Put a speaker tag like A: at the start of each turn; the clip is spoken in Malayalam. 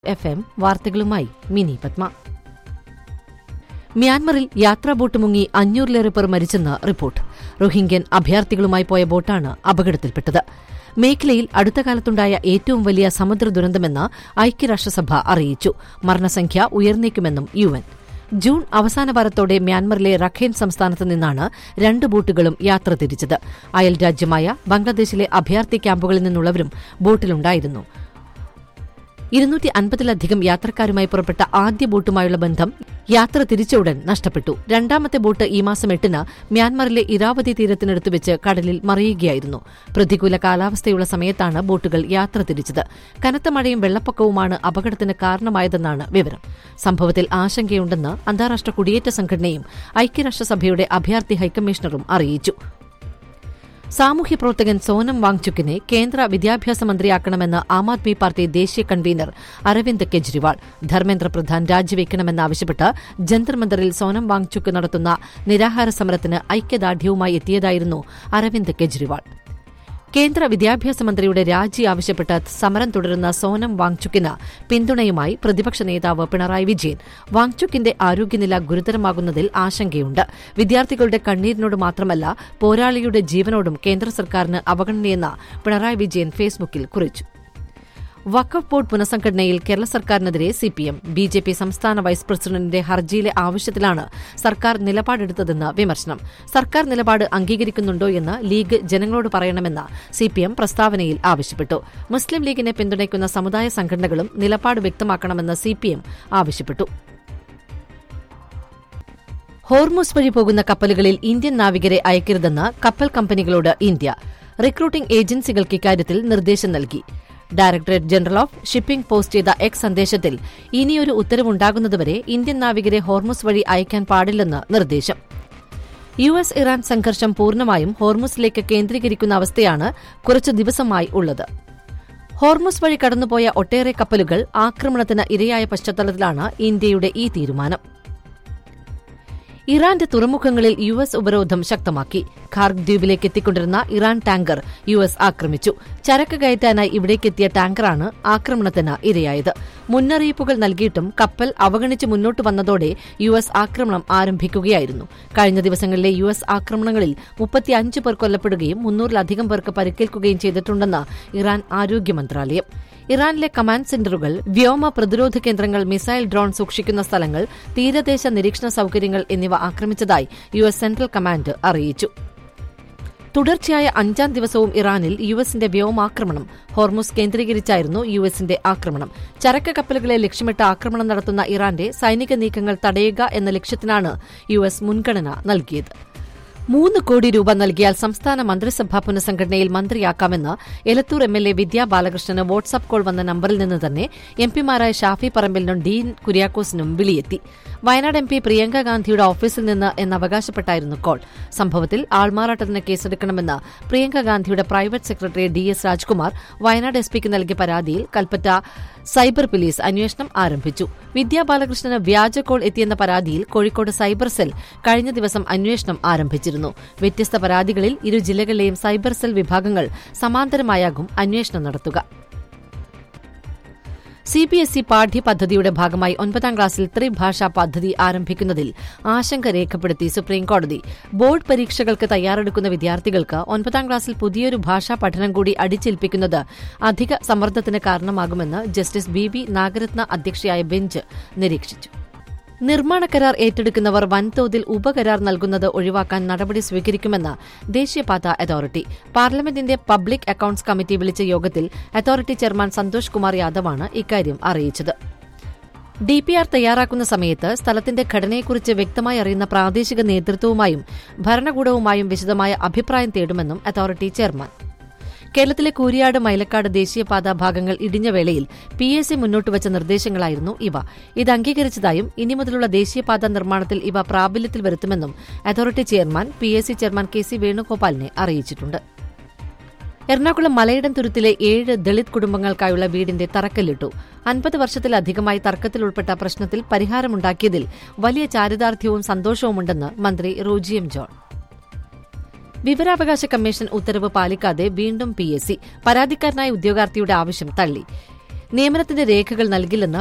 A: എഫ് എം വാർത്തകളുമായി മിനി പത്മ മ്യാൻമറിൽ യാത്രാ ബോട്ട് മുങ്ങി അഞ്ഞൂറിലേറെ പേർ മരിച്ചെന്ന് റിപ്പോർട്ട് റോഹിംഗ്യൻ അഭയാർത്ഥികളുമായി പോയ ബോട്ടാണ് അപകടത്തിൽപ്പെട്ടത് മേഖലയിൽ അടുത്ത കാലത്തുണ്ടായ ഏറ്റവും വലിയ സമുദ്ര ദുരന്തമെന്ന് ഐക്യരാഷ്ട്രസഭ അറിയിച്ചു മരണസംഖ്യ ഉയർന്നേക്കുമെന്നും യു എൻ ജൂൺ അവസാന വാരത്തോടെ മ്യാൻമറിലെ റഖൈൻ സംസ്ഥാനത്ത് നിന്നാണ് രണ്ട് ബോട്ടുകളും യാത്ര തിരിച്ചത് അയൽ രാജ്യമായ ബംഗ്ലാദേശിലെ അഭയാർത്ഥി ക്യാമ്പുകളിൽ നിന്നുള്ളവരും ബോട്ടിലുണ്ടായിരുന്നു ഇരുന്നൂറ്റി അൻപതിലധികം യാത്രക്കാരുമായി പുറപ്പെട്ട ആദ്യ ബോട്ടുമായുള്ള ബന്ധം യാത്ര തിരിച്ച ഉടൻ നഷ്ടപ്പെട്ടു രണ്ടാമത്തെ ബോട്ട് ഈ മാസം എട്ടിന് മ്യാൻമറിലെ ഇരാവതി തീരത്തിനടുത്ത് വെച്ച് കടലിൽ മറിയുകയായിരുന്നു പ്രതികൂല കാലാവസ്ഥയുള്ള സമയത്താണ് ബോട്ടുകൾ യാത്ര തിരിച്ചത് കനത്ത മഴയും വെള്ളപ്പൊക്കവുമാണ് അപകടത്തിന് കാരണമായതെന്നാണ് വിവരം സംഭവത്തിൽ ആശങ്കയുണ്ടെന്ന് അന്താരാഷ്ട്ര കുടിയേറ്റ സംഘടനയും ഐക്യരാഷ്ട്രസഭയുടെ അഭയാർത്ഥി ഹൈക്കമ്മീഷണറും അറിയിച്ചു സാമൂഹ്യ പ്രവർത്തകൻ സോനം വാങ്ചുക്കിനെ കേന്ദ്ര വിദ്യാഭ്യാസ മന്ത്രിയാക്കണമെന്ന് ആം ആദ്മി പാർട്ടി ദേശീയ കൺവീനർ അരവിന്ദ് കെജ്രിവാൾ ധർമ്മേന്ദ്ര പ്രധാൻ രാജിവെക്കണമെന്നാവശ്യപ്പെട്ട് ജന്തർ മന്ദറിൽ സോനം വാങ്ചുക്ക് നടത്തുന്ന നിരാഹാര സമരത്തിന് ഐക്യദാർഢ്യവുമായി എത്തിയതായിരുന്നു അരവിന്ദ് കെജ്രിവാൾ കേന്ദ്ര വിദ്യാഭ്യാസ മന്ത്രിയുടെ രാജി ആവശ്യപ്പെട്ട് സമരം തുടരുന്ന സോനം വാങ്ചുക്കിന് പിന്തുണയുമായി പ്രതിപക്ഷ നേതാവ് പിണറായി വിജയൻ വാങ്ചുക്കിന്റെ ആരോഗ്യനില ഗുരുതരമാകുന്നതിൽ ആശങ്കയുണ്ട് വിദ്യാർത്ഥികളുടെ കണ്ണീരിനോട് മാത്രമല്ല പോരാളിയുടെ ജീവനോടും കേന്ദ്ര സർക്കാരിന് അവഗണനയെന്ന് പിണറായി വിജയൻ ഫേസ്ബുക്കിൽ കുറിച്ചു വഖഫ് ബോർഡ് പുനഃസംഘടനയിൽ കേരള സർക്കാരിനെതിരെ സിപിഎം ബി ജെ പി സംസ്ഥാന വൈസ് പ്രസിഡന്റിന്റെ ഹർജിയിലെ ആവശ്യത്തിലാണ് സർക്കാർ നിലപാടെടുത്തതെന്ന് വിമർശനം സർക്കാർ നിലപാട് അംഗീകരിക്കുന്നുണ്ടോ എന്ന് ലീഗ് ജനങ്ങളോട് പറയണമെന്ന് സിപിഎം പ്രസ്താവനയിൽ ആവശ്യപ്പെട്ടു മുസ്ലിം ലീഗിനെ പിന്തുണയ്ക്കുന്ന സമുദായ സംഘടനകളും നിലപാട് വ്യക്തമാക്കണമെന്ന് സിപിഎം ആവശ്യപ്പെട്ടു ഹോർമുസ് വഴി പോകുന്ന കപ്പലുകളിൽ ഇന്ത്യൻ നാവികരെ അയക്കരുതെന്ന് കപ്പൽ കമ്പനികളോട് ഇന്ത്യ റിക്രൂട്ടിംഗ് ഏജൻസികൾക്ക് ഇക്കാര്യത്തിൽ നിർദ്ദേശം നൽകി directorate general of shipping post ചെയ്ത എക്സ് സന്ദേശത്തിൽ ഇനിയൊരു ഉത്തരവുണ്ടാകുന്നതുവരെ ഇന്ത്യൻ നാവികരെ ഹോർമുസ് വഴി അയക്കാൻ പാടില്ലെന്ന് നിർദ്ദേശം യു എസ് ഇറാൻ സംഘർഷം പൂർണ്ണമായും ഹോർമുസിലേക്ക് കേന്ദ്രീകരിക്കുന്ന അവസ്ഥയാണ് കുറച്ചു ദിവസമായി ഉള്ളത് ഹോർമുസ് വഴി കടന്നുപോയ ഒട്ടേറെ കപ്പലുകൾ ആക്രമണത്തിന് ഇരയായ പശ്ചാത്തലത്തിലാണ് ഇന്ത്യയുടെ ഈ തീരുമാനം ഇറാന്റെ തുറമുഖങ്ങളിൽ യു എസ് ഉപരോധം ശക്തമാക്കി ഖാർഗ് ദ്വീപിലേക്ക് എത്തിക്കൊണ്ടിരുന്ന ഇറാൻ ടാങ്കർ യു എസ് ആക്രമിച്ചു ചരക്ക് കയറ്റാനായി ഇവിടേക്കെത്തിയ ടാങ്കറാണ് ആക്രമണത്തിന് ഇരയായത് മുന്നറിയിപ്പുകൾ നൽകിയിട്ടും കപ്പൽ അവഗണിച്ച് മുന്നോട്ട് വന്നതോടെ യു എസ് ആക്രമണം ആരംഭിക്കുകയായിരുന്നു കഴിഞ്ഞ ദിവസങ്ങളിലെ യു എസ് ആക്രമണങ്ങളിൽ മുപ്പത്തിയഞ്ച് പേർ കൊല്ലപ്പെടുകയും മുന്നൂറിലധികം പേർക്ക് പരിക്കേൽക്കുകയും ചെയ്തിട്ടുണ്ടെന്ന് ഇറാൻ ആരോഗ്യ മന്ത്രാലയം ഇറാനിലെ കമാൻഡ് സെന്ററുകൾ വ്യോമ പ്രതിരോധ കേന്ദ്രങ്ങൾ മിസൈൽ ഡ്രോൺ സൂക്ഷിക്കുന്ന സ്ഥലങ്ങൾ തീരദേശ നിരീക്ഷണ സൌകര്യങ്ങൾ എന്നിവ ആക്രമിച്ചതായി യു എസ് സെൻട്രൽ കമാൻഡ് അറിയിച്ചു തുടർച്ചയായ അഞ്ചാം ദിവസവും ഇറാനിൽ യു എസിന്റെ വ്യോമാക്രമണം ഹോർമുസ് കേന്ദ്രീകരിച്ചായിരുന്നു യു എസിന്റെ ആക്രമണം ചരക്ക് കപ്പലുകളെ ലക്ഷ്യമിട്ട് ആക്രമണം നടത്തുന്ന ഇറാന്റെ സൈനിക നീക്കങ്ങൾ തടയുക എന്ന ലക്ഷ്യത്തിനാണ് യു എസ് മുൻഗണന നൽകിയത് മൂന്ന് കോടി രൂപ നൽകിയാൽ സംസ്ഥാന മന്ത്രിസഭാ പുനഃസംഘടനയിൽ മന്ത്രിയാക്കാമെന്ന് Elathur M L A Vidya ബാലകൃഷ്ണന് വാട്സാപ്പ് കോൾ വന്ന നമ്പറിൽ നിന്ന് തന്നെ എം പിമാരായ ഷാഫി പറമ്പിലിനും ഡീൻ കുര്യാക്കോസിനും വിളിയെത്തി വയനാട് എം പി പ്രിയങ്ക ഗാന്ധിയുടെ ഓഫീസിൽ നിന്ന് എന്ന് അവകാശപ്പെട്ടായിരുന്നു കോൾ സംഭവത്തിൽ ആൾമാറാട്ടത്തിന് കേസെടുക്കണമെന്ന് പ്രിയങ്ക ഗാന്ധിയുടെ private secretary D S Rajkumar Wayanad S പിക്ക് നൽകിയ പരാതിയിൽ കൽപ്പറ്റ സൈബർ പോലീസ് അന്വേഷണം ആരംഭിച്ചു വിദ്യാ ബാലകൃഷ്ണന് വ്യാജ കോൾ എത്തിയെന്ന പരാതിയിൽ കോഴിക്കോട് സൈബർ സെൽ കഴിഞ്ഞ ദിവസം അന്വേഷണം ആരംഭിച്ചിരുന്നു വ്യത്യസ്ത പരാതികളിൽ ഇരു ജില്ലകളിലെയും സൈബർ സെൽ വിഭാഗങ്ങൾ സമാന്തരമായാകും അന്വേഷണം നടത്തുക സിബിഎസ്ഇ പാഠ്യപദ്ധതിയുടെ ഭാഗമായി ഒൻപതാം ക്ലാസ്സിൽ ത്രിഭാഷാ പദ്ധതി ആരംഭിക്കുന്നതിൽ ആശങ്ക രേഖപ്പെടുത്തി സുപ്രീംകോടതി ബോർഡ് പരീക്ഷകൾക്ക് തയ്യാറെടുക്കുന്ന വിദ്യാർത്ഥികൾക്ക് ഒൻപതാം ക്ലാസ്സിൽ പുതിയൊരു ഭാഷാ പഠനം കൂടി അടിച്ചേൽപ്പിക്കുന്നത് അധിക സമ്മർദ്ദത്തിന് കാരണമാകുമെന്ന് ജസ്റ്റിസ് ബി ബി നാഗരത്ന അധ്യക്ഷയായ ബെഞ്ച് നിരീക്ഷിച്ചു നിർമ്മാണ കരാർ ഏറ്റെടുക്കുന്നവർ വൻതോതിൽ ഉപകരാർ നൽകുന്നത് ഒഴിവാക്കാൻ നടപടി സ്വീകരിക്കുമെന്ന് ദേശീയപാത അതോറിറ്റി പാർലമെന്റിന്റെ പബ്ലിക് അക്കൌണ്ട്സ് കമ്മിറ്റി വിളിച്ച യോഗത്തിൽ അതോറിറ്റി ചെയർമാൻ സന്തോഷ് കുമാർ യാദവാണ് ഇക്കാര്യം അറിയിച്ചത് ഡിപിആർ തയ്യാറാക്കുന്ന സമയത്ത് സ്ഥലത്തിന്റെ ഘടനയെക്കുറിച്ച് വ്യക്തമായി അറിയുന്ന പ്രാദേശിക നേതൃത്വവുമായും ഭരണകൂടവുമായും വിശദമായ അഭിപ്രായം തേടുമെന്നും അതോറിറ്റി ചെയർമാൻ കേരളത്തിലെ കൂരിയാട് മൈലക്കാട് ദേശീയപാത ഭാഗങ്ങൾ ഇടിഞ്ഞ വേളയിൽ പി എസ് സി മുന്നോട്ടുവച്ച നിർദ്ദേശങ്ങളായിരുന്നു ഇവ ഇത് അംഗീകരിച്ചതായും ഇനി മുതലുള്ള ദേശീയപാത നിർമ്മാണത്തിൽ ഇവ പ്രാബല്യത്തിൽ വരുത്തുമെന്നും authority chairman P S C chairman K C വേണുഗോപാലിനെ അറിയിച്ചിട്ടുണ്ട് എറണാകുളം മലയിടം തുരുത്തിലെ ഏഴ് ദളിത് കുടുംബങ്ങൾക്കായുള്ള വീടിന്റെ തറക്കല്ലിട്ടു അൻപത് വർഷത്തിലധികമായി തർക്കത്തിൽ ഉൾപ്പെട്ട പ്രശ്നത്തിൽ പരിഹാരമുണ്ടാക്കിയതിൽ വലിയ ചാരിതാർത്ഥ്യവും സന്തോഷവുമുണ്ടെന്ന് മന്ത്രി റോജി എം ജോൺ വിവരാവകാശ കമ്മീഷൻ ഉത്തരവ് പാലിക്കാതെ വീണ്ടും പി എസ് സി പരാതിക്കാരനായ ഉദ്യോഗാർത്ഥിയുടെ ആവശ്യം തള്ളി നിയമനത്തിന്റെ രേഖകൾ നൽകില്ലെന്ന്